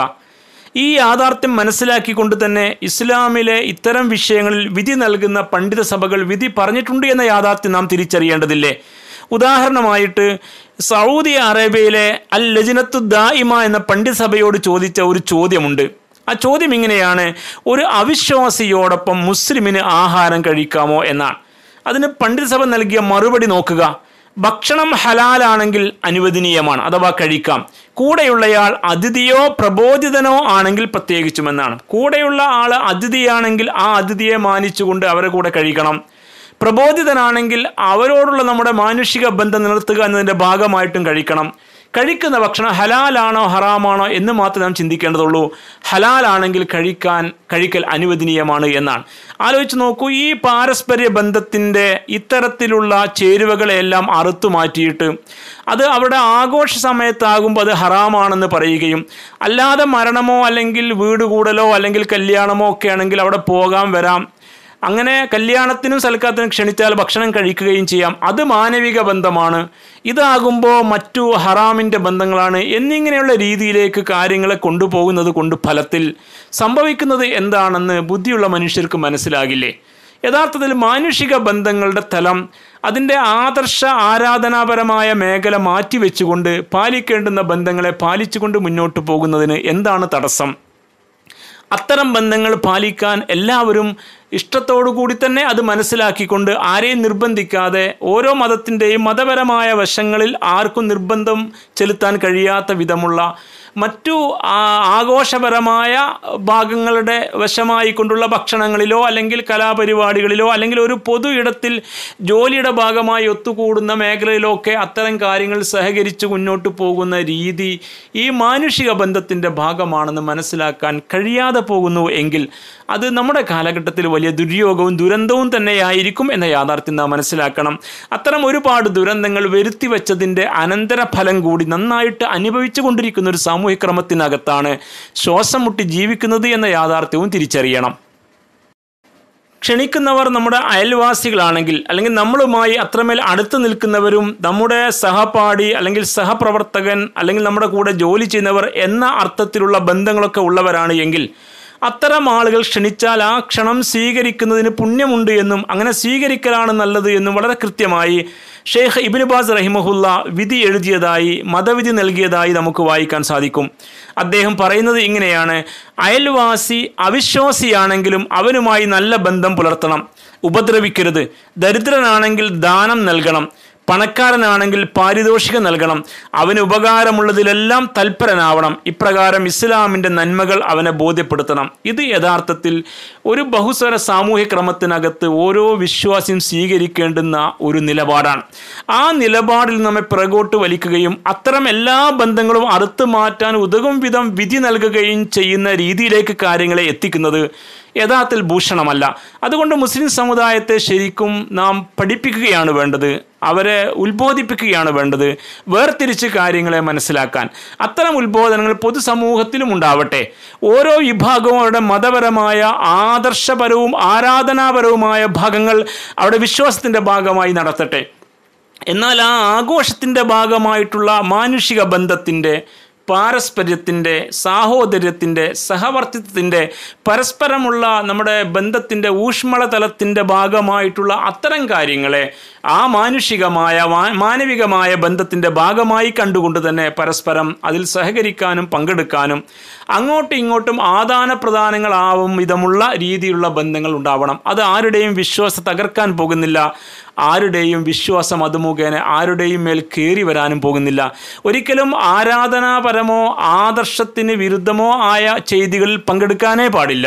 ഈ യാഥാർത്ഥ്യം മനസ്സിലാക്കിക്കൊണ്ട് തന്നെ ഇസ്ലാമിലെ ഇത്തരം വിഷയങ്ങളിൽ വിധി നൽകുന്ന പണ്ഡിത സഭകൾ വിധി പറഞ്ഞിട്ടുണ്ട് എന്ന യാഥാർത്ഥ്യം നാം തിരിച്ചറിയേണ്ടതില്ലേ ഉദാഹരണമായിട്ട് സൗദി അറേബ്യയിലെ അൽ ലജിനത്തു ദായിമ എന്ന പണ്ഡിത സഭയോട് ചോദിച്ച ഒരു ചോദ്യമുണ്ട് ആ ചോദ്യം ഇങ്ങനെയാണ് ഒരു അവിശ്വാസിയോടൊപ്പം മുസ്ലിമിന് ആഹാരം കഴിക്കാമോ എന്നാണ് അതിന് പണ്ഡിത സഭ നൽകിയ മറുപടി നോക്കുക ഭക്ഷണം ഹലാലാണെങ്കിൽ അനുവദനീയമാണ് അഥവാ കഴിക്കാം കൂടെയുള്ളയാൾ അതിഥിയോ പ്രബോധിതനോ ആണെങ്കിൽ പ്രത്യേകിച്ചുമെന്നാണ് കൂടെയുള്ള ആൾ അതിഥിയാണെങ്കിൽ ആ അതിഥിയെ മാനിച്ചുകൊണ്ട് അവരെ കൂടെ കഴിക്കണം പ്രബോധിതനാണെങ്കിൽ അവരോടുള്ള നമ്മുടെ മാനുഷിക ബന്ധം നിലനിർത്തുക എന്നതിൻ്റെ ഭാഗമായിട്ടും കഴിക്കണം കഴിക്കുന്ന ഭക്ഷണം ഹലാലാണോ ഹറാമാണോ എന്ന് മാത്രമേ നാം ചിന്തിക്കേണ്ടതുള്ളൂ ഹലാലാണെങ്കിൽ കഴിക്കാൻ കഴിക്കൽ അനുവദനീയമാണ് എന്നാണ് ആലോചിച്ച് നോക്കൂ ഈ പാരസ്പര്യ ബന്ധത്തിൻ്റെ ഇത്തരത്തിലുള്ള ചേരുവകളെല്ലാം അറുത്തു മാറ്റിയിട്ട് അത് അവിടെ ആഘോഷ സമയത്താകുമ്പോൾ അത് ഹറാമാണെന്ന് പറയുകയും അല്ലാതെ മരണമോ അല്ലെങ്കിൽ വീട് കൂടലോ അല്ലെങ്കിൽ കല്യാണമോ ഒക്കെ ആണെങ്കിൽ അവിടെ പോകാൻ വരാം അങ്ങനെ കല്യാണത്തിനും സൽക്കാരത്തിനും ക്ഷണിച്ചാൽ ഭക്ഷണം കഴിക്കുകയും ചെയ്യാം അത് മാനവിക ബന്ധമാണ് ഇതാകുമ്പോൾ മറ്റു ഹറാമിൻ്റെ ബന്ധങ്ങളാണ് എന്നിങ്ങനെയുള്ള രീതിയിലേക്ക് കാര്യങ്ങളെ കൊണ്ടുപോകുന്നത് കൊണ്ട് ഫലത്തിൽ സംഭവിക്കുന്നത് എന്താണെന്ന് ബുദ്ധിയുള്ള മനുഷ്യർക്ക് മനസ്സിലാകില്ലേ യഥാർത്ഥത്തിൽ മാനുഷിക ബന്ധങ്ങളുടെ തലം അതിൻ്റെ ആദർശ ആരാധനാപരമായ മേഖല മാറ്റിവെച്ചുകൊണ്ട് പാലിക്കേണ്ടുന്ന ബന്ധങ്ങളെ പാലിച്ചുകൊണ്ട് മുന്നോട്ട് പോകുന്നതിന് എന്താണ് തടസ്സം അത്തരം ബന്ധങ്ങൾ പാലിക്കാൻ എല്ലാവരും ഇഷ്ടത്തോടു കൂടി തന്നെ അത് മനസ്സിലാക്കിക്കൊണ്ട് ആരെയും നിർബന്ധിക്കാതെ ഓരോ മതത്തിൻ്റെയും മതപരമായ വശങ്ങളിൽ ആർക്കും നിർബന്ധം ചെലുത്താൻ കഴിയാത്ത വിധമുള്ള മറ്റു ആഘോഷപരമായ ഭാഗങ്ങളുടെ വശമായി കൊണ്ടുള്ള ഭക്ഷണങ്ങളിലോ അല്ലെങ്കിൽ കലാപരിപാടികളിലോ അല്ലെങ്കിൽ ഒരു പൊതു ഇടത്തിൽ ജോലിയുടെ ഭാഗമായി ഒത്തുകൂടുന്ന മേഖലയിലോ ഒക്കെ അത്തരം കാര്യങ്ങൾ സഹകരിച്ച് മുന്നോട്ട് പോകുന്ന രീതി ഈ മാനുഷിക ബന്ധത്തിൻ്റെ ഭാഗമാണെന്ന് മനസ്സിലാക്കാൻ കഴിയാതെ പോകുന്നു എങ്കിൽ അത് നമ്മുടെ കാലഘട്ടത്തിൽ വലിയ ദുര്യോഗവും ദുരന്തവും തന്നെയായിരിക്കും എന്ന യാഥാർത്ഥ്യം നാം മനസ്സിലാക്കണം അത്തരം ഒരുപാട് ദുരന്തങ്ങൾ വരുത്തി വച്ചതിൻ്റെ അനന്തരഫലം കൂടി നന്നായിട്ട് അനുഭവിച്ചു കൊണ്ടിരിക്കുന്ന ഒരു സാമൂഹിക ക്രമത്തിനകത്താണ് ശ്വാസം മുട്ടി ജീവിക്കുന്നത് എന്ന യാഥാർത്ഥ്യവും തിരിച്ചറിയണം ക്ഷണിക്കുന്നവർ നമ്മുടെ അയൽവാസികളാണെങ്കിൽ അല്ലെങ്കിൽ നമ്മളുമായി അത്രമേൽ അടുത്ത് നിൽക്കുന്നവരും നമ്മുടെ സഹപാഠി അല്ലെങ്കിൽ സഹപ്രവർത്തകൻ അല്ലെങ്കിൽ നമ്മുടെ കൂടെ ജോലി ചെയ്യുന്നവർ എന്ന അർത്ഥത്തിലുള്ള ബന്ധങ്ങളൊക്കെ ഉള്ളവരാണ് എങ്കിൽ അത്തരം ആളുകൾ ക്ഷണിച്ചാൽ ആ ക്ഷണം സ്വീകരിക്കുന്നതിന് പുണ്യമുണ്ട് എന്നും അങ്ങനെ സ്വീകരിക്കലാണ് നല്ലത് എന്നും വളരെ കൃത്യമായി ഷെയ്ഖ് ഇബിനുബാസ് റഹിമഹുല്ല വിധി എഴുതിയതായി മതവിധി നൽകിയതായി നമുക്ക് വായിക്കാൻ സാധിക്കും അദ്ദേഹം പറയുന്നത് ഇങ്ങനെയാണ് അയൽവാസി അവിശ്വാസിയാണെങ്കിലും അവനുമായി നല്ല ബന്ധം പുലർത്തണം ഉപദ്രവിക്കരുത് ദരിദ്രനാണെങ്കിൽ ദാനം നൽകണം പണക്കാരനാണെങ്കിൽ പാരിതോഷികം നൽകണം അവന് ഉപകാരമുള്ളതിലെല്ലാം തൽപരനാവണം ഇപ്രകാരം ഇസ്ലാമിൻ്റെ നന്മകൾ അവനെ ബോധ്യപ്പെടുത്തണം ഇത് യഥാർത്ഥത്തിൽ ഒരു ബഹുസ്വര സാമൂഹ്യ ക്രമത്തിനകത്ത് ഓരോ വിശ്വാസിയും സ്വീകരിക്കേണ്ടുന്ന ഒരു നിലപാടാണ് ആ നിലപാടിൽ നമ്മെ പിറകോട്ട് വലിക്കുകയും അത്തരം എല്ലാ ബന്ധങ്ങളും അറുത്തു മാറ്റാൻ ഉതകും വിധം വിധി നൽകുകയും ചെയ്യുന്ന രീതിയിലേക്ക് കാര്യങ്ങളെ എത്തിക്കുന്നത് യഥാർത്ഥത്തിൽ ഭൂഷണമല്ല അതുകൊണ്ട് മുസ്ലിം സമുദായത്തെ ശരിക്കും നാം പഠിപ്പിക്കുകയാണ് വേണ്ടത് അവരെ ഉത്ബോധിപ്പിക്കുകയാണ് വേണ്ടത് വേർതിരിച്ച് കാര്യങ്ങളെ മനസ്സിലാക്കാൻ അത്തരം ഉത്ബോധനങ്ങൾ പൊതുസമൂഹത്തിലും ഉണ്ടാവട്ടെ ഓരോ വിഭാഗവും അവരുടെ മതപരമായ ആദർശപരവും ആരാധനാപരവുമായ ഭാഗങ്ങൾ അവരുടെ വിശ്വാസത്തിൻ്റെ ഭാഗമായി നടത്തട്ടെ എന്നാൽ ആ ആഘോഷത്തിൻ്റെ ഭാഗമായിട്ടുള്ള മാനുഷിക ബന്ധത്തിൻ്റെ പാരസ്പര്യത്തിൻ്റെ സാഹോദര്യത്തിൻ്റെ സഹവർത്തിത്വത്തിൻ്റെ പരസ്പരമുള്ള നമ്മുടെ ബന്ധത്തിൻ്റെ ഊഷ്മളതലത്തിൻ്റെ ഭാഗമായിട്ടുള്ള അത്തരം കാര്യങ്ങളെ ആ മാനുഷികമായ മാനവികമായ ബന്ധത്തിൻ്റെ ഭാഗമായി കണ്ടുകൊണ്ട് തന്നെ പരസ്പരം അതിൽ സഹകരിക്കാനും പങ്കെടുക്കാനും അങ്ങോട്ടും ഇങ്ങോട്ടും ആദാന പ്രദാനങ്ങളാവും വിധമുള്ള രീതിയിലുള്ള ബന്ധങ്ങൾ ഉണ്ടാവണം അത് ആരുടെയും വിശ്വാസം തകർക്കാൻ പോകുന്നില്ല ആരുടെയും വിശ്വാസം അത് മുഖേന ആരുടെയും മേൽ കയറി വരാനും പോകുന്നില്ല ഒരിക്കലും ആരാധനാപരമോ ആദർശത്തിന് വിരുദ്ധമോ ആയ ചെയ്തികളിൽ പങ്കെടുക്കാനേ പാടില്ല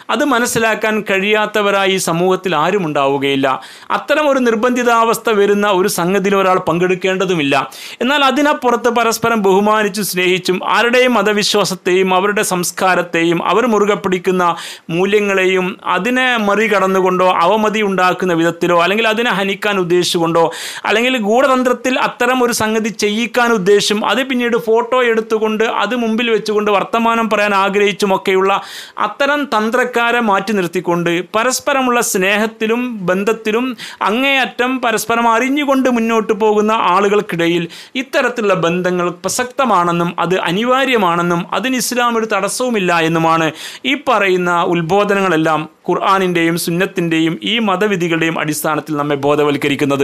അത് മനസ്സിലാക്കാൻ കഴിയാത്തവരായി ഈ സമൂഹത്തിൽ ആരും ഉണ്ടാവുകയില്ല അത്തരം ഒരു നിർബന്ധിതാവസ്ഥ വരുന്ന ഒരു സംഗതിയിൽ ഒരാൾ പങ്കെടുക്കേണ്ടതുമില്ല എന്നാൽ അതിനപ്പുറത്ത് പരസ്പരം ബഹുമാനിച്ചും സ്നേഹിച്ചും ആരുടെയും മതവിശ്വാസത്തെയും അവരുടെ സംസ്കാരത്തെയും അവർ മുറുകെ പിടിക്കുന്ന മൂല്യങ്ങളെയും അതിനെ മറികടന്നുകൊണ്ടോ അവമതി ഉണ്ടാക്കുന്ന വിധത്തിലോ അല്ലെങ്കിൽ അതിനെ ഹനിക്കാൻ ഉദ്ദേശിച്ചുകൊണ്ടോ അല്ലെങ്കിൽ ഗൂഢതന്ത്രത്തിൽ അത്തരം ഒരു സംഗതി ചെയ്യിക്കാൻ ഉദ്ദേശം അത് പിന്നീട് ഫോട്ടോ എടുത്തുകൊണ്ട് അത് മുമ്പിൽ വെച്ചുകൊണ്ട് വർത്തമാനം പറയാൻ ആഗ്രഹിച്ചുമൊക്കെയുള്ള അത്തരം തന്ത്രക്കാരെ മാറ്റി നിർത്തിക്കൊണ്ട് പരസ്പരമുള്ള സ്നേഹത്തിലും ബന്ധത്തിലും അങ്ങേയറ്റം പരസ്പരം അറിഞ്ഞുകൊണ്ട് മുന്നോട്ട് പോകുന്ന ആളുകൾക്കിടയിൽ ഇത്തരത്തിലുള്ള ബന്ധങ്ങൾ പ്രസക്തമാണെന്നും അത് അനിവാര്യമാണെന്നും അതിന് ഇസ്ലാം ഒരു തടസ്സവുമില്ല എന്നുമാണ് ഈ പറയുന്ന ഉത്ബോധനങ്ങളെല്ലാം ഖുർആാനിൻ്റെയും സുന്നത്തിൻ്റെയും ഈ മതവിധികളുടെയും അടിസ്ഥാനത്തിൽ നമ്മെ ബോധവൽക്കരിക്കുന്നത്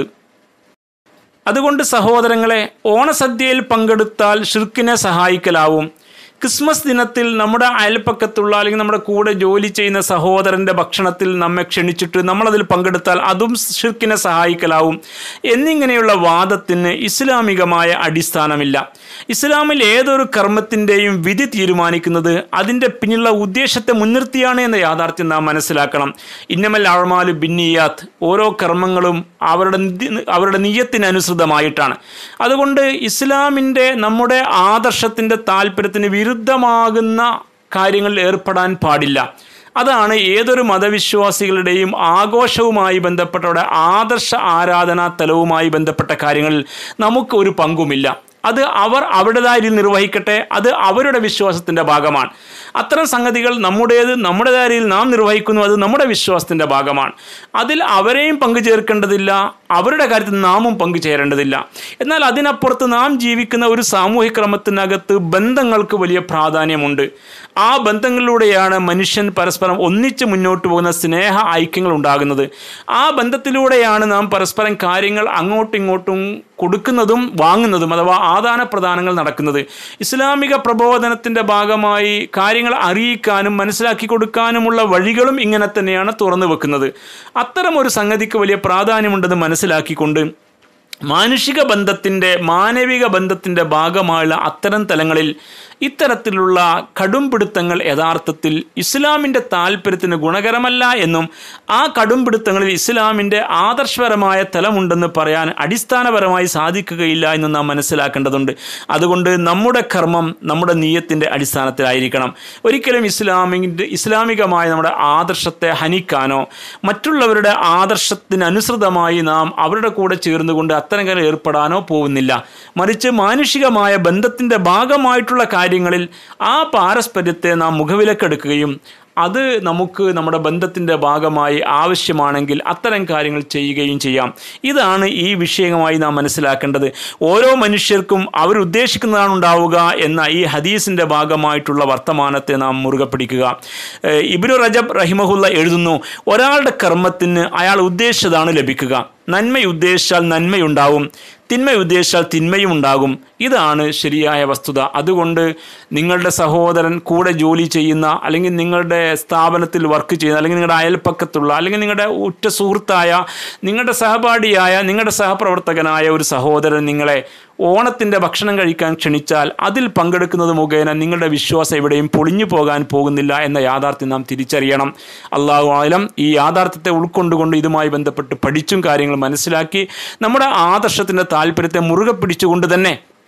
അതുകൊണ്ട് സഹോദരങ്ങളെ ഓണസദ്യയിൽ പങ്കെടുത്താൽ ഷിർക്കിനെ സഹായിക്കലാവും ക്രിസ്മസ് ദിനത്തിൽ നമ്മുടെ അയൽപ്പക്കത്തുള്ള അല്ലെങ്കിൽ നമ്മുടെ കൂടെ ജോലി ചെയ്യുന്ന സഹോദരൻ്റെ ഭക്ഷണത്തിൽ നമ്മെ ക്ഷണിച്ചിട്ട് നമ്മളതിൽ പങ്കെടുത്താൽ അതും ഷിർക്കിനെ സഹായിക്കലാവും എന്നിങ്ങനെയുള്ള വാദത്തിന് ഇസ്ലാമികമായ അടിസ്ഥാനമില്ല ഇസ്ലാമിൽ ഏതൊരു കർമ്മത്തിൻ്റെയും വിധി തീരുമാനിക്കുന്നത് അതിൻ്റെ പിന്നിലുള്ള ഉദ്ദേശത്തെ മുൻനിർത്തിയാണ് എന്ന യാഥാർത്ഥ്യം നാം മനസ്സിലാക്കണം ഇന്നമൽ അഴമാലു ബിന്നിയാത്ത് ഓരോ കർമ്മങ്ങളും അവരുടെ നിധി- അവരുടെ നീയത്തിനനുസൃതമായിട്ടാണ് അതുകൊണ്ട് ഇസ്ലാമിൻ്റെ നമ്മുടെ ആദർശത്തിൻ്റെ താല്പര്യത്തിന് വിരുദ്ധമാകുന്ന കാര്യങ്ങളിൽ ഏർപ്പെടാൻ പാടില്ല അതാണ് ഏതൊരു മതവിശ്വാസികളുടെയും ആഘോഷവുമായി ബന്ധപ്പെട്ടവരുടെ ആദർശ ആരാധനാ തലവുമായി ബന്ധപ്പെട്ട കാര്യങ്ങളിൽ നമുക്ക് ഒരു പങ്കുമില്ല അത് അവർ അവരുടേതായ രീതിയിൽ നിർവഹിക്കട്ടെ അത് അവരുടെ വിശ്വാസത്തിൻ്റെ ഭാഗമാണ് അത്തരം സംഗതികൾ നമ്മുടേത് നമ്മുടേതായ രീതിയിൽ നാം നിർവഹിക്കുന്നു അത് നമ്മുടെ വിശ്വാസത്തിൻ്റെ ഭാഗമാണ് അതിൽ അവരെയും പങ്കു ചേർക്കേണ്ടതില്ല അവരുടെ കാര്യത്തിൽ നാമും പങ്കുചേരേണ്ടതില്ല എന്നാൽ അതിനപ്പുറത്ത് നാം ജീവിക്കുന്ന ഒരു സാമൂഹിക ക്രമത്തിനകത്ത് ബന്ധങ്ങൾക്ക് വലിയ പ്രാധാന്യമുണ്ട് ആ ബന്ധങ്ങളിലൂടെയാണ് മനുഷ്യൻ പരസ്പരം ഒന്നിച്ച് മുന്നോട്ട് പോകുന്ന സ്നേഹ ഐക്യങ്ങൾ ഉണ്ടാകുന്നത് ആ ബന്ധത്തിലൂടെയാണ് നാം പരസ്പരം കാര്യങ്ങൾ അങ്ങോട്ടും ഇങ്ങോട്ടും കൊടുക്കുന്നതും വാങ്ങുന്നതും അഥവാ ആദാന പ്രദാനങ്ങൾ നടക്കുന്നത് ഇസ്ലാമിക പ്രബോധനത്തിൻ്റെ ഭാഗമായി കാര്യങ്ങൾ അറിയിക്കാനും മനസ്സിലാക്കി കൊടുക്കാനുമുള്ള വഴികളും ഇങ്ങനെ തന്നെയാണ് തുറന്നു വെക്കുന്നത് അത്തരം ഒരു സംഗതിക്ക് വലിയ പ്രാധാന്യമുണ്ടെന്ന് മനസ്സിലാക്കിക്കൊണ്ട് മാനുഷിക ബന്ധത്തിൻ്റെ മാനവിക ബന്ധത്തിൻ്റെ ഭാഗമായുള്ള അത്തരം തലങ്ങളിൽ ഇത്തരത്തിലുള്ള കടുംപിടുത്തങ്ങൾ യഥാർത്ഥത്തിൽ ഇസ്ലാമിൻ്റെ താല്പര്യത്തിന് ഗുണകരമല്ല എന്നും ആ കടുംപിടുത്തങ്ങളിൽ ഇസ്ലാമിൻ്റെ ആദർശപരമായ തലമുണ്ടെന്ന് പറയാൻ അടിസ്ഥാനപരമായി സാധിക്കുകയില്ല എന്ന് നാം മനസ്സിലാക്കേണ്ടതുണ്ട് അതുകൊണ്ട് നമ്മുടെ കർമ്മം നമ്മുടെ നീയത്തിൻ്റെ അടിസ്ഥാനത്തിലായിരിക്കണം ഒരിക്കലും ഇസ്ലാമിൻ്റെ ഇസ്ലാമികമായ നമ്മുടെ ആദർശത്തെ ഹനിക്കാനോ മറ്റുള്ളവരുടെ ആദർശത്തിനനുസൃതമായി നാം അവരുടെ കൂടെ ചേർന്നുകൊണ്ട് അത്തരം കാര്യം ഏർപ്പെടാനോ പോകുന്നില്ല മറിച്ച് മാനുഷികമായ ബന്ധത്തിൻ്റെ ഭാഗമായിട്ടുള്ള കാര്യങ്ങളിൽ ആ പാരസ്പര്യത്തെ നാം മുഖവിലക്കെടുക്കുകയും അത് നമുക്ക് നമ്മുടെ ബന്ധത്തിൻ്റെ ഭാഗമായി ആവശ്യമാണെങ്കിൽ അത്തരം കാര്യങ്ങൾ ചെയ്യുകയും ചെയ്യാം ഇതാണ് ഈ വിഷയമായി നാം മനസ്സിലാക്കേണ്ടത് ഓരോ മനുഷ്യർക്കും അവരുദ്ദേശിക്കുന്നതാണ് ഉണ്ടാവുക എന്ന ഈ ഹദീസിൻ്റെ ഭാഗമായിട്ടുള്ള വർത്തമാനത്തെ നാം മുറുകെ പിടിക്കുക ഏഹ് ഇബ്നു റജബ് റഹിമഹുല്ല എഴുതുന്നു ഒരാളുടെ കർമ്മത്തിന് അയാൾ ഉദ്ദേശിച്ചതാണ് ലഭിക്കുക നന്മ ഉദ്ദേശിച്ചാൽ നന്മയുണ്ടാവും തിന്മ ഉദ്ദേശിച്ചാൽ തിന്മയും ഉണ്ടാകും ഇതാണ് ശരിയായ വസ്തുത അതുകൊണ്ട് നിങ്ങളുടെ സഹോദരൻ കൂടെ ജോലി ചെയ്യുന്ന അല്ലെങ്കിൽ നിങ്ങളുടെ സ്ഥാപനത്തിൽ വർക്ക് ചെയ്യുന്ന അല്ലെങ്കിൽ നിങ്ങളുടെ അയൽപ്പക്കത്തുള്ള അല്ലെങ്കിൽ നിങ്ങളുടെ ഉറ്റ സുഹൃത്തായ നിങ്ങളുടെ സഹപാഠിയായ നിങ്ങളുടെ സഹപ്രവർത്തകനായ ഒരു സഹോദരൻ നിങ്ങളെ ഓണത്തിൻ്റെ ഭക്ഷണം കഴിക്കാൻ ക്ഷണിച്ചാൽ അതിൽ പങ്കെടുക്കുന്നത് മുഖേന നിങ്ങളുടെ വിശ്വാസം എവിടെയും പൊളിഞ്ഞു പോകാൻ പോകുന്നില്ല എന്ന യാഥാർത്ഥ്യം നാം തിരിച്ചറിയണം അള്ളാഹു ആലം ഈ യാഥാർത്ഥ്യത്തെ ഉൾക്കൊണ്ടുകൊണ്ട് ഇതുമായി ബന്ധപ്പെട്ട് പഠിച്ചും കാര്യങ്ങൾ മനസ്സിലാക്കി നമ്മുടെ ആദർശത്തിൻ്റെ താല്പര്യത്തെ മുറുകെ പിടിച്ചുകൊണ്ട് തന്നെ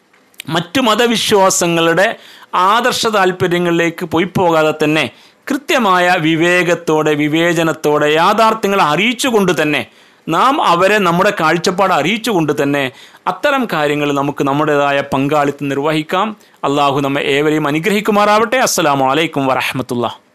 മറ്റു മതവിശ്വാസങ്ങളുടെ ആദർശ താല്പര്യങ്ങളിലേക്ക് പോയി പോകാതെ തന്നെ കൃത്യമായ വിവേകത്തോടെ വിവേചനത്തോടെ യാഥാർത്ഥ്യങ്ങൾ അറിയിച്ചുകൊണ്ട് തന്നെ നാം അവരെ നമ്മുടെ കാഴ്ചപ്പാട് അറിയിച്ചുകൊണ്ട് തന്നെ അത്തരം കാര്യങ്ങൾ നമുക്ക് നമ്മുടേതായ പങ്കാളിത്തം നിർവഹിക്കാം അള്ളാഹു നമ്മെ ഏവരെയും അനുഗ്രഹിക്കുമാറാവട്ടെ അസ്സലാമു അലൈക്കും വറഹമത്തുള്ള